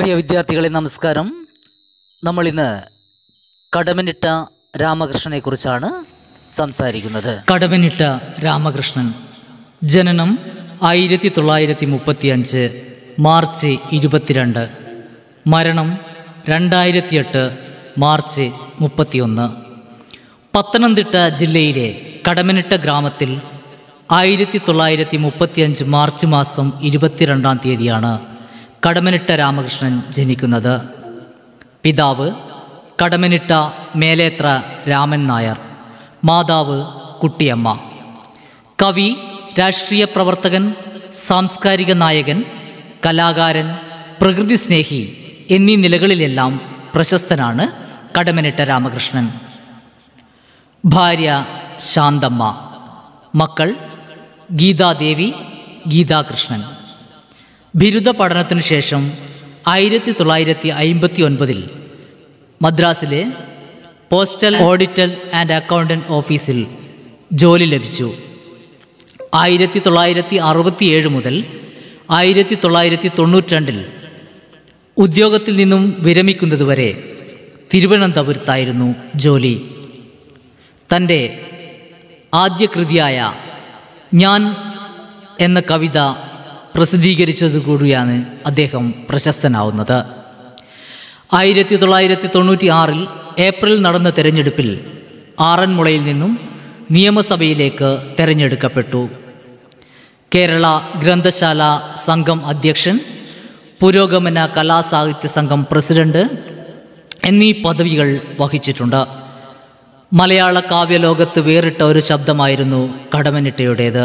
പ്രിയ വിദ്യാർത്ഥികളെ നമസ്കാരം നമ്മൾ ഇന്ന് കടമനിട്ട രാമകൃഷ്ണനെ കുറിച്ചാണ് സംസാരിക്കുന്നത് കടവനിട്ട രാമകൃഷ്ണൻ ജനനം ആയിരത്തി തൊള്ളായിരത്തി മുപ്പത്തി അഞ്ച് മാർച്ച് ഇരുപത്തിരണ്ട് മരണം രണ്ടായിരത്തി എട്ട് മാർച്ച് മുപ്പത്തിയൊന്ന് പത്തനംതിട്ട ജില്ലയിലെ കടമനിട്ട ഗ്രാമത്തിൽ ആയിരത്തി തൊള്ളായിരത്തി മുപ്പത്തിയഞ്ച് മാർച്ച് മാസം ഇരുപത്തിരണ്ടാം തീയതിയാണ് കടമനിട്ട രാമകൃഷ്ണൻ ജനിക്കുന്നത് പിതാവ് കടമനിട്ട മേലേത്ര രാമൻ നായർ മാതാവ് കുട്ടിയമ്മ കവി രാഷ്ട്രീയ പ്രവർത്തകൻ സാംസ്കാരിക നായകൻ കലാകാരൻ പ്രകൃതി സ്നേഹി എന്നീ നിലകളിലെല്ലാം പ്രശസ്തനാണ് കടമനിട്ട രാമകൃഷ്ണൻ ഭാര്യ ശാന്തമ്മ മക്കൾ ഗീതാദേവി ഗീതാകൃഷ്ണൻ ബിരുദ പഠനത്തിനു ശേഷം ആയിരത്തി തൊള്ളായിരത്തി അയിമ്പത്തി ഒൻപതിൽ മദ്രാസിലെ പോസ്റ്റൽ ഓഡിറ്റർ ആൻഡ് അക്കൗണ്ടൻറ്റ് ഓഫീസിൽ ജോലി ലഭിച്ചു ആയിരത്തി തൊള്ളായിരത്തി അറുപത്തിയേഴ് മുതൽ ആയിരത്തി തൊള്ളായിരത്തി തൊണ്ണൂറ്റി രണ്ടിൽ ഉദ്യോഗത്തിൽ നിന്നും വിരമിക്കുന്നതുവരെ തിരുവനന്തപുരത്തായിരുന്നു ജോലി തൻ്റെ ആദ്യ കൃതിയായ ഞാൻ എന്ന കവിത പ്രസിദ്ധീകരിച്ചതുകൂടിയാണ് അദ്ദേഹം പ്രശസ്തനാവുന്നത് ആയിരത്തി തൊള്ളായിരത്തി തൊണ്ണൂറ്റി ആറിൽ ഏപ്രിൽ നടന്ന തെരഞ്ഞെടുപ്പിൽ ആറന്മുളയിൽ നിന്നും നിയമസഭയിലേക്ക് തെരഞ്ഞെടുക്കപ്പെട്ടു കേരള ഗ്രന്ഥശാല സംഘം അധ്യക്ഷൻ പുരോഗമന കലാസാഹിത്യ സംഘം പ്രസിഡന്റ് എന്നീ പദവികൾ വഹിച്ചിട്ടുണ്ട് മലയാള കാവ്യലോകത്ത് വേറിട്ട ഒരു ശബ്ദമായിരുന്നു കടമനിട്ടയുടേത്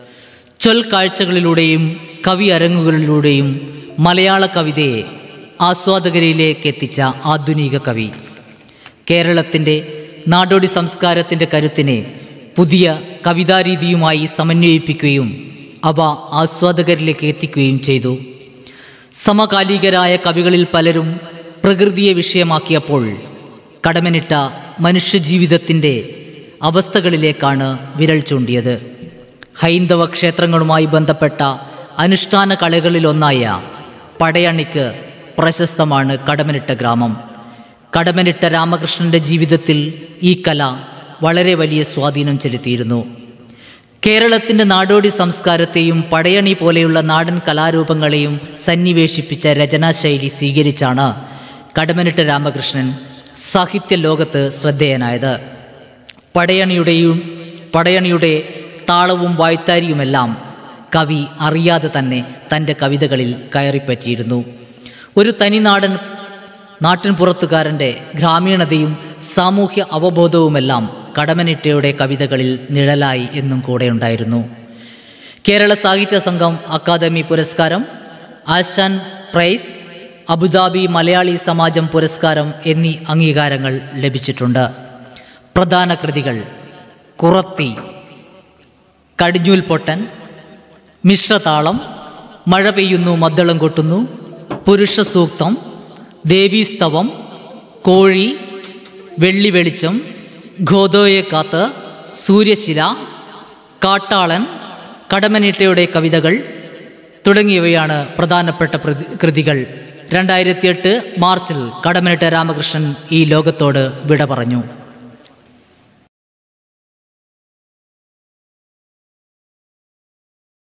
ചൊൽക്കാഴ്ചകളിലൂടെയും കവി അരങ്ങുകളിലൂടെയും മലയാള കവിതയെ ആസ്വാദകരിലേക്ക് എത്തിച്ച ആധുനിക കവി കേരളത്തിൻ്റെ നാടോടി സംസ്കാരത്തിൻ്റെ കരുത്തിനെ പുതിയ കവിതാരീതിയുമായി സമന്വയിപ്പിക്കുകയും അവ ആസ്വാദകരിലേക്ക് എത്തിക്കുകയും ചെയ്തു സമകാലികരായ കവികളിൽ പലരും പ്രകൃതിയെ വിഷയമാക്കിയപ്പോൾ കടമനിട്ട മനുഷ്യജീവിതത്തിൻ്റെ അവസ്ഥകളിലേക്കാണ് വിരൽ ചൂണ്ടിയത് ഹൈന്ദവ ക്ഷേത്രങ്ങളുമായി ബന്ധപ്പെട്ട അനുഷ്ഠാന കലകളിലൊന്നായ പടയണിക്ക് പ്രശസ്തമാണ് കടമനിട്ട ഗ്രാമം കടമനിട്ട രാമകൃഷ്ണൻ്റെ ജീവിതത്തിൽ ഈ കല വളരെ വലിയ സ്വാധീനം ചെലുത്തിയിരുന്നു കേരളത്തിൻ്റെ നാടോടി സംസ്കാരത്തെയും പടയണി പോലെയുള്ള നാടൻ കലാരൂപങ്ങളെയും സന്നിവേശിപ്പിച്ച രചനാശൈലി സ്വീകരിച്ചാണ് കടമനിട്ട രാമകൃഷ്ണൻ സാഹിത്യ ലോകത്ത് ശ്രദ്ധേയനായത് പടയണിയുടെയും പടയണിയുടെ താളവും വായ്ത്താരിയുമെല്ലാം കവി അറിയാതെ തന്നെ തൻ്റെ കവിതകളിൽ കയറിപ്പറ്റിയിരുന്നു ഒരു തനിനാടൻ നാട്ടിൻപുറത്തുകാരൻ്റെ ഗ്രാമീണതയും സാമൂഹ്യ അവബോധവുമെല്ലാം കടമനിട്ടയുടെ കവിതകളിൽ നിഴലായി എന്നും കൂടെ ഉണ്ടായിരുന്നു കേരള സാഹിത്യ സംഘം അക്കാദമി പുരസ്കാരം ആശാൻ പ്രൈസ് അബുദാബി മലയാളി സമാജം പുരസ്കാരം എന്നീ അംഗീകാരങ്ങൾ ലഭിച്ചിട്ടുണ്ട് പ്രധാന കൃതികൾ കുറത്തി കടിഞ്ഞൂൽ പൊട്ടൻ മിശ്രതാളം മഴ പെയ്യുന്നു മദ്ദളം കൊട്ടുന്നു പുരുഷ സൂക്തം ദേവീസ്തവം കോഴി വെള്ളി വെളിച്ചം ഗോദോയെ കാത്ത് സൂര്യശില കാട്ടാളൻ കടമനീട്ടയുടെ കവിതകൾ തുടങ്ങിയവയാണ് പ്രധാനപ്പെട്ട പ്രതി- കൃതികൾ രണ്ടായിരത്തി എട്ട് മാർച്ചിൽ കടമനിട്ട രാമകൃഷ്ണൻ ഈ ലോകത്തോട് വിട പറഞ്ഞു